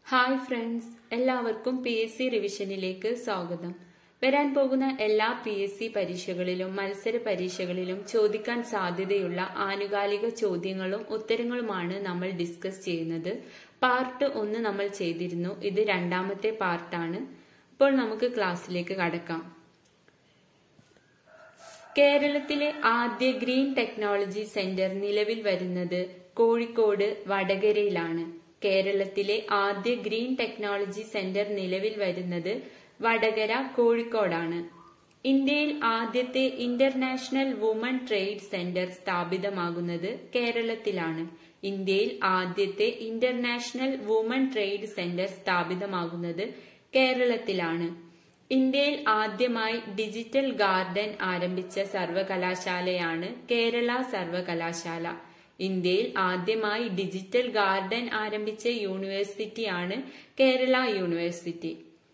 hi friends എല്ലാവർക്കും P S C റിവിഷനിലേക്ക് സ്വാഗതം വരാൻ പോകുന്ന എല്ലാ പി എസ് സി പരീക്ഷകളിലും മത്സര പരീക്ഷകളിലും ചോദിക്കാൻ സാധ്യതയുള്ള ആനുകാലിക ചോദ്യങ്ങളും ഉത്തരങ്ങളുമാണ് നമ്മൾ ഡിസ്കസ് ചെയ്യുന്നത് പാർട്ട് ഒന്ന് നമ്മൾ ചെയ്തിരുന്നു ഇത് രണ്ടാമത്തെ പാർട്ടാണ് ഇപ്പോൾ നമുക്ക് ക്ലാസ്സിലേക്ക് കടക്കാം കേരളത്തിലെ ആദ്യ ഗ്രീൻ ടെക്നോളജി സെന്റർ നിലവിൽ വരുന്നത് കോഴിക്കോട് വടകരയിലാണ് കേരളത്തിലെ ആദ്യ ഗ്രീൻ ടെക്നോളജി സെന്റർ നിലവിൽ വരുന്നത് വടകര കോഴിക്കോടാണ് ഇന്ത്യയിൽ ആദ്യത്തെ ഇന്റർനാഷണൽ വുമൺ ട്രേഡ് സെന്റർ സ്ഥാപിതമാകുന്നത് കേരളത്തിലാണ് ഇന്ത്യയിൽ ആദ്യത്തെ ഇന്റർനാഷണൽ വുമൺ ട്രേഡ് സെന്റർ സ്ഥാപിതമാകുന്നത് കേരളത്തിലാണ് ഇന്ത്യയിൽ ആദ്യമായി ഡിജിറ്റൽ ഗാർഡൻ ആരംഭിച്ച സർവകലാശാലയാണ് കേരള സർവകലാശാല ഇന്ത്യയിൽ ആദ്യമായി ഡിജിറ്റൽ ഗാർഡൻ ആരംഭിച്ച യൂണിവേഴ്സിറ്റിയാണ് കേരള യൂണിവേഴ്സിറ്റി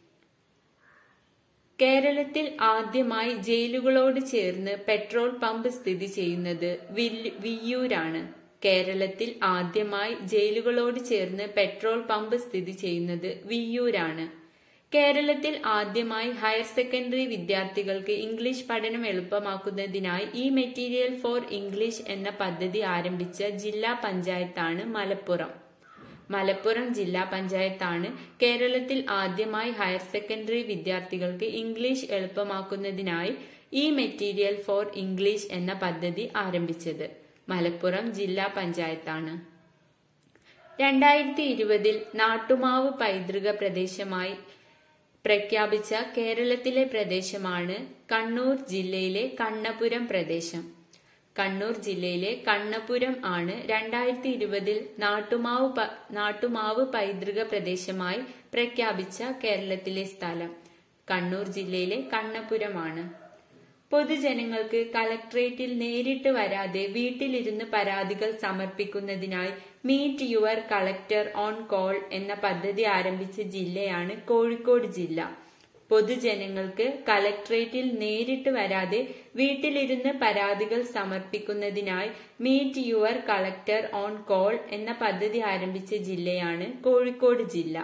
കേരളത്തിൽ ആദ്യമായി ജയിലുകളോട് ചേർന്ന് പെട്രോൾ പമ്പ് സ്ഥിതി ചെയ്യുന്നത് വിയ്യൂരാണ് കേരളത്തിൽ ആദ്യമായി ജയിലുകളോട് ചേർന്ന് പെട്രോൾ പമ്പ് സ്ഥിതി ചെയ്യുന്നത് വിയ്യൂരാണ് കേരളത്തിൽ ആദ്യമായി ഹയർ സെക്കൻഡറി വിദ്യാർത്ഥികൾക്ക് ഇംഗ്ലീഷ് പഠനം എളുപ്പമാക്കുന്നതിനായി ഈ മെറ്റീരിയൽ ഫോർ ഇംഗ്ലീഷ് എന്ന പദ്ധതി ആരംഭിച്ച ജില്ലാ പഞ്ചായത്താണ് മലപ്പുറം മലപ്പുറം ജില്ലാ പഞ്ചായത്താണ് കേരളത്തിൽ ആദ്യമായി ഹയർ സെക്കൻഡറി വിദ്യാർത്ഥികൾക്ക് ഇംഗ്ലീഷ് എളുപ്പമാക്കുന്നതിനായി ഈ മെറ്റീരിയൽ ഫോർ ഇംഗ്ലീഷ് എന്ന പദ്ധതി ആരംഭിച്ചത് മലപ്പുറം ജില്ലാ പഞ്ചായത്താണ് രണ്ടായിരത്തി ഇരുപതിൽ നാട്ടുമാവ് പൈതൃക പ്രദേശമായി പ്രഖ്യാപിച്ച കേരളത്തിലെ പ്രദേശമാണ് കണ്ണൂർ ജില്ലയിലെ കണ്ണപുരം പ്രദേശം കണ്ണൂർ ജില്ലയിലെ കണ്ണപുരം ആണ് രണ്ടായിരത്തി ഇരുപതിൽ നാട്ടുമാവ് നാട്ടുമാവ് പൈതൃക പ്രദേശമായി പ്രഖ്യാപിച്ച കേരളത്തിലെ സ്ഥലം കണ്ണൂർ ജില്ലയിലെ കണ്ണപുരമാണ് പൊതുജനങ്ങൾക്ക് കലക്ട്രേറ്റിൽ നേരിട്ട് വരാതെ വീട്ടിലിരുന്ന് പരാതികൾ സമർപ്പിക്കുന്നതിനായി meet your collector on call എന്ന പദ്ധതി ആരംഭിച്ച ജില്ലയാണ് കോഴിക്കോട് ജില്ല പൊതുജനങ്ങൾക്ക് കലക്ട്രേറ്റിൽ നേരിട്ട് വരാതെ വീട്ടിലിരുന്ന് പരാതികൾ സമർപ്പിക്കുന്നതിനായി meet your collector on call എന്ന പദ്ധതി ആരംഭിച്ച ജില്ലയാണ് കോഴിക്കോട് ജില്ല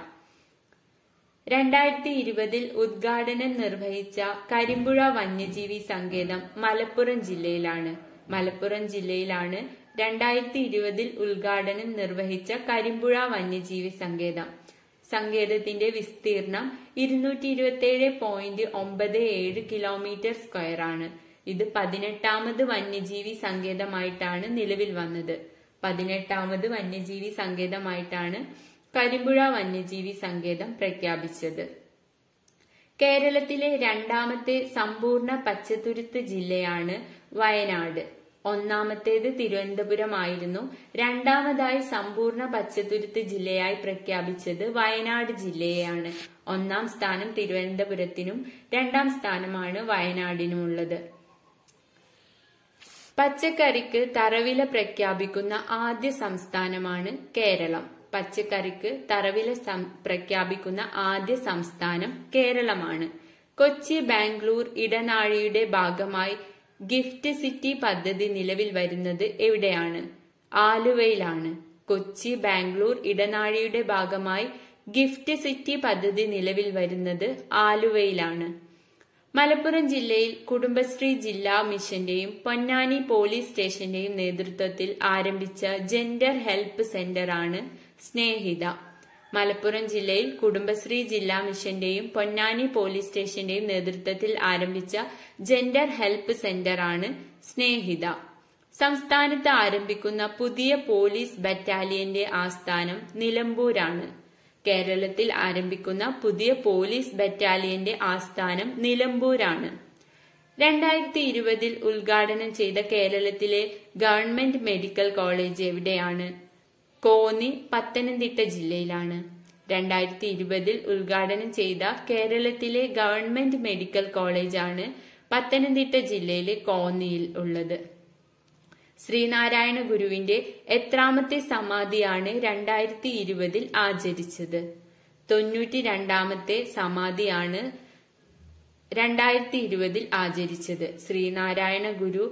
രണ്ടായിരത്തി ഇരുപതിൽ ഉദ്ഘാടനം നിർവഹിച്ച കരിമ്പുഴ വന്യജീവി സങ്കേതം മലപ്പുറം ജില്ലയിലാണ് മലപ്പുറം ജില്ലയിലാണ് രണ്ടായിരത്തി ഇരുപതിൽ ഉദ്ഘാടനം നിർവഹിച്ച കരിമ്പുഴ വന്യജീവി സങ്കേതം സങ്കേതത്തിന്റെ വിസ്തീർണം ഇരുന്നൂറ്റി ഇരുപത്തിയേഴ് പോയിന്റ് ഒമ്പത് ഏഴ് കിലോമീറ്റർ സ്ക്വയർ ആണ് ഇത് പതിനെട്ടാമത് വന്യജീവി സങ്കേതമായിട്ടാണ് നിലവിൽ വന്നത് പതിനെട്ടാമത് വന്യജീവി സങ്കേതമായിട്ടാണ് കരിമ്പുഴ വന്യജീവി സങ്കേതം പ്രഖ്യാപിച്ചത് കേരളത്തിലെ രണ്ടാമത്തെ സമ്പൂർണ്ണ പച്ചത്തുരുത്ത് ജില്ലയാണ് വയനാട് ഒന്നാമത്തേത് തിരുവനന്തപുരമായിരുന്നു രണ്ടാമതായി സമ്പൂർണ്ണ പച്ചത്തുരുത്ത് ജില്ലയായി പ്രഖ്യാപിച്ചത് വയനാട് ജില്ലയെയാണ് ഒന്നാം സ്ഥാനം തിരുവനന്തപുരത്തിനും രണ്ടാം സ്ഥാനമാണ് വയനാടിനുമുള്ളത് പച്ചക്കറിക്ക് തറവില പ്രഖ്യാപിക്കുന്ന ആദ്യ സംസ്ഥാനമാണ് കേരളം പച്ചക്കറിക്ക് തറവില പ്രഖ്യാപിക്കുന്ന ആദ്യ സംസ്ഥാനം കേരളമാണ് കൊച്ചി ബാംഗ്ലൂർ ഇടനാഴിയുടെ ഭാഗമായി ഗിഫ്റ്റ് സിറ്റി പദ്ധതി നിലവിൽ വരുന്നത് എവിടെയാണ് ആലുവയിലാണ് കൊച്ചി ബാംഗ്ലൂർ ഇടനാഴിയുടെ ഭാഗമായി ഗിഫ്റ്റ് സിറ്റി പദ്ധതി നിലവിൽ വരുന്നത് ആലുവയിലാണ് മലപ്പുറം ജില്ലയിൽ കുടുംബശ്രീ ജില്ലാ മിഷന്റെയും പൊന്നാനി പോലീസ് സ്റ്റേഷന്റെയും നേതൃത്വത്തിൽ ആരംഭിച്ച ജെൻഡർ ഹെൽപ്പ് സെന്ററാണ് സ്നേഹിത മലപ്പുറം ജില്ലയിൽ കുടുംബശ്രീ ജില്ലാ മിഷന്റെയും പൊന്നാനി പോലീസ് സ്റ്റേഷന്റെയും നേതൃത്വത്തിൽ ആരംഭിച്ച ജെൻഡർ ഹെൽപ്പ് സെന്ററാണ് സ്നേഹിത സംസ്ഥാനത്ത് ആരംഭിക്കുന്ന പുതിയ പോലീസ് ബറ്റാലിയന്റെ ആസ്ഥാനം നിലമ്പൂരാണ് കേരളത്തിൽ ആരംഭിക്കുന്ന പുതിയ പോലീസ് ബറ്റാലിയന്റെ ആസ്ഥാനം നിലമ്പൂരാണ് രണ്ടായിരത്തി ഇരുപതിൽ ഉദ്ഘാടനം ചെയ്ത കേരളത്തിലെ ഗവൺമെന്റ് മെഡിക്കൽ കോളേജ് എവിടെയാണ് കോന്നി പത്തനംതിട്ട ജില്ലയിലാണ് രണ്ടായിരത്തി ഇരുപതിൽ ഉദ്ഘാടനം ചെയ്ത കേരളത്തിലെ ഗവൺമെന്റ് മെഡിക്കൽ കോളേജാണ് പത്തനംതിട്ട ജില്ലയിലെ കോന്നിയിൽ ഉള്ളത് ശ്രീനാരായണ ഗുരുവിന്റെ എത്രാമത്തെ സമാധിയാണ് രണ്ടായിരത്തി ഇരുപതിൽ ആചരിച്ചത് തൊണ്ണൂറ്റി രണ്ടാമത്തെ സമാധിയാണ് രണ്ടായിരത്തി ഇരുപതിൽ ആചരിച്ചത് ശ്രീനാരായണ ഗുരു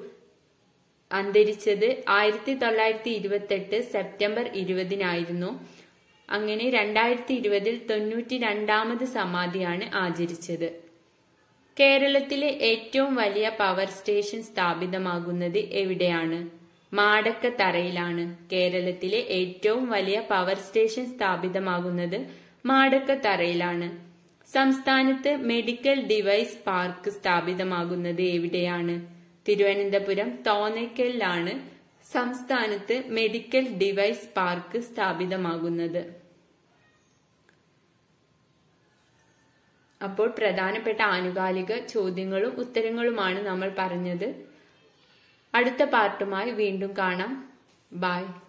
അന്തരിച്ചത് ആയിരത്തി തൊള്ളായിരത്തി ഇരുപത്തെട്ട് സെപ്റ്റംബർ ഇരുപതിനായിരുന്നു അങ്ങനെ രണ്ടായിരത്തി ഇരുപതിൽ തൊണ്ണൂറ്റി രണ്ടാമത് സമാധിയാണ് ആചരിച്ചത് കേരളത്തിലെ ഏറ്റവും വലിയ പവർ സ്റ്റേഷൻ സ്ഥാപിതമാകുന്നത് എവിടെയാണ് മാടക്കത്തറയിലാണ് കേരളത്തിലെ ഏറ്റവും വലിയ പവർ സ്റ്റേഷൻ സ്ഥാപിതമാകുന്നത് മാടക്കത്തറയിലാണ് സംസ്ഥാനത്ത് മെഡിക്കൽ ഡിവൈസ് പാർക്ക് സ്ഥാപിതമാകുന്നത് എവിടെയാണ് തിരുവനന്തപുരം തോന്നയ്ക്കലിലാണ് സംസ്ഥാനത്ത് മെഡിക്കൽ ഡിവൈസ് പാർക്ക് സ്ഥാപിതമാകുന്നത് അപ്പോൾ പ്രധാനപ്പെട്ട ആനുകാലിക ചോദ്യങ്ങളും ഉത്തരങ്ങളുമാണ് നമ്മൾ പറഞ്ഞത് അടുത്ത പാർട്ടുമായി വീണ്ടും കാണാം ബായ്